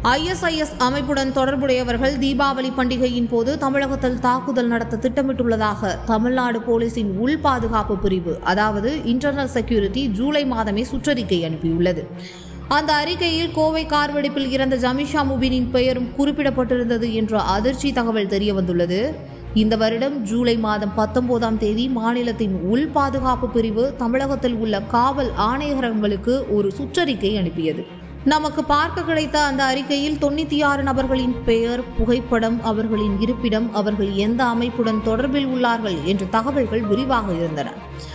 ISIS அமைப்புடன் தொடர்புடையவர்கள் தீபாவளி பண்டிகையின் போது தமிழகத்தில் தாக்குதல் நடத்த திட்டமிட்டுள்ளதாக தமிழ்நாடு போலீசின் உள் பாதுகாப்பு பிரிவு அதாவது இன்டர்னல் செக்யூரிட்டி ஜூலை மாதமே சுற்றறிக்கை அனுப்பியுள்ளது அந்த அறிக்கையில் கோவை கார் வெடிப்பில் இறந்த ஜமிஷா முபினின் பெயரும் குறிப்பிடப்பட்டிருந்தது என்ற அதிர்ச்சி தகவல் தெரியவந்துள்ளது இந்த வருடம் ஜூலை மாதம் பத்தொன்பதாம் தேதி மாநிலத்தின் உள் பாதுகாப்பு பிரிவு தமிழகத்தில் உள்ள காவல் ஆணையரகங்களுக்கு ஒரு சுற்றறிக்கை அனுப்பியது நமக்கு பார்க்க கிடைத்த அந்த அறிக்கையில் தொண்ணூத்தி ஆறு நபர்களின் பெயர் புகைப்படம் அவர்களின் இருப்பிடம் அவர்கள் எந்த அமைப்புடன் தொடர்பில் உள்ளார்கள் என்ற தகவல்கள் விரிவாக இருந்தன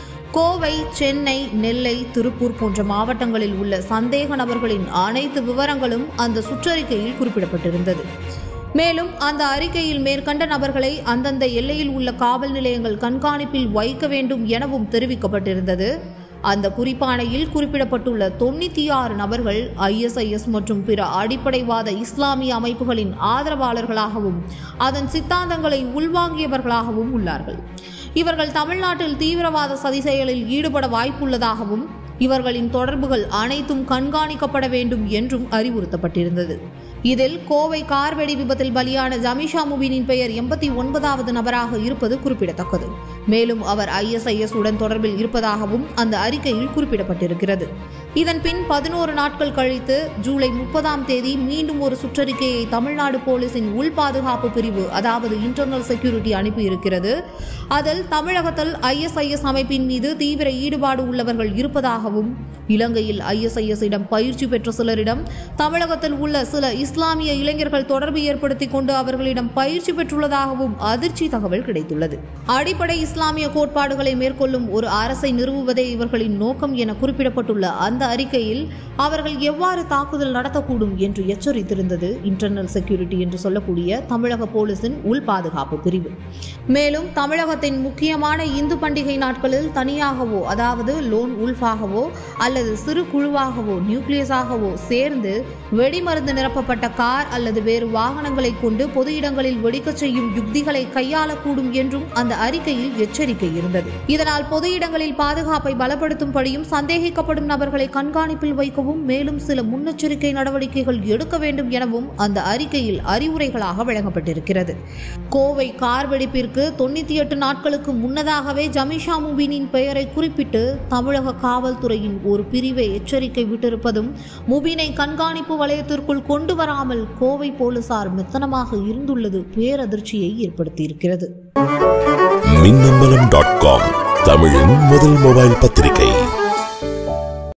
கோவை சென்னை நெல்லை திருப்பூர் போன்ற மாவட்டங்களில் உள்ள சந்தேக நபர்களின் அனைத்து விவரங்களும் அந்த சுற்றறிக்கையில் குறிப்பிடப்பட்டிருந்தது மேலும் அந்த அறிக்கையில் மேற்கண்ட நபர்களை அந்தந்த எல்லையில் உள்ள காவல் நிலையங்கள் கண்காணிப்பில் வைக்க வேண்டும் எனவும் தெரிவிக்கப்பட்டிருந்தது அந்த குறிப்பாணையில் குறிப்பிடப்பட்டுள்ள தொண்ணூத்தி ஆறு நபர்கள் ஐஎஸ்ஐஎஸ் மற்றும் பிற அடிப்படைவாத இஸ்லாமிய அமைப்புகளின் ஆதரவாளர்களாகவும் அதன் சித்தாந்தங்களை உள்வாங்கியவர்களாகவும் உள்ளார்கள் இவர்கள் தமிழ்நாட்டில் தீவிரவாத சதி செயலில் ஈடுபட வாய்ப்புள்ளதாகவும் இவர்களின் தொடர்புகள் அனைத்தும் கண்காணிக்கப்பட வேண்டும் என்றும் அறிவுறுத்தப்பட்டிருந்தது இதில் கோவை கார் வெடி விபத்தில் பலியான ஜமிஷா முபினின் பெயர் எண்பத்தி ஒன்பதாவது நபராக இருப்பது குறிப்பிடத்தக்கது மேலும் அவர் ஐஎஸ்ஐஎஸ் உடன் தொடர்பில் இருப்பதாகவும் அந்த அறிக்கையில் குறிப்பிடப்பட்டிருக்கிறது இதன் பின் பதினோரு நாட்கள் கழித்து ஜூலை முப்பதாம் தேதி மீண்டும் ஒரு சுற்றறிக்கையை தமிழ்நாடு போலீசின் உள் பாதுகாப்பு பிரிவு அதாவது இன்டர்னல் செக்யூரிட்டி அனுப்பியிருக்கிறது அதில் தமிழகத்தில் ஐஎஸ்ஐஎஸ் அமைப்பின் மீது தீவிர ஈடுபாடு உள்ளவர்கள் இருப்பதாகவும் இலங்கையில் ஐஎஸ்ஐஎஸ் இடம் பயிற்சி பெற்ற சிலரிடம் தமிழகத்தில் உள்ள சில இஸ்லாமிய இளைஞர்கள் தொடர்பு ஏற்படுத்தி கொண்டு அவர்களிடம் பயிற்சி பெற்றுள்ளதாகவும் அதிர்ச்சி தகவல் கிடைத்துள்ளது அடிப்படை இஸ்லாமிய கோட்பாடுகளை மேற்கொள்ளும் ஒரு அரசை நிறுவுவதே இவர்களின் நோக்கம் என குறிப்பிடப்பட்டுள்ள அந்த அறிக்கையில் அவர்கள் எவ்வாறு தாக்குதல் நடத்தக்கூடும் என்று எச்சரித்திருந்தது இன்டர்னல் செக்யூரிட்டி என்று சொல்லக்கூடிய தமிழக போலீசின் உள் பாதுகாப்பு பிரிவு மேலும் தமிழகத்தின் முக்கியமான இந்து பண்டிகை நாட்களில் தனியாகவோ அதாவது லோன் உல்ஃபாகவோ அல்லது சிறு குழுவாகவோ நியூக்ளியஸாகவோ சேர்ந்து வெடிமருந்து நிரப்பப்பட்ட கார் அல்லது வேறு வாகனங்களை கொண்டு பொது இடங்களில் வெடிக்கச் செய்யும் யுக்திகளை கையாளக்கூடும் என்றும் அந்த அறிக்கையில் எச்சரிக்கை இருந்தது இதனால் பொது இடங்களில் பாதுகாப்பை பலப்படுத்தும்படியும் சந்தேகிக்கப்படும் நபர்களை கண்காணிப்பில் வைக்கவும் மேலும் சில முன்னெச்சரிக்கை நடவடிக்கைகள் எடுக்க வேண்டும் எனவும் அந்த அறிக்கையில் அறிவுரைகளாக வழங்கப்பட்டிருக்கிறது கோவை கார் வெடிப்பிற்கு தொண்ணூத்தி எட்டு நாட்களுக்கு முன்னதாகவே ஜமிஷா முபீனின் பெயரை குறிப்பிட்டு தமிழக காவல்துறையின் ஒரு பிரிவை எச்சரிக்கை விட்டிருப்பதும் முபீனை கண்காணிப்பு வலயத்திற்குள் கொண்டு வராமல் கோவை போலீசார் மெத்தனமாக இருந்துள்ளது பேரதிர்ச்சியை ஏற்படுத்தியிருக்கிறது மின்னம்பலம் டாட் காம் தமிழின் முதல் மொபைல் பத்திரிகை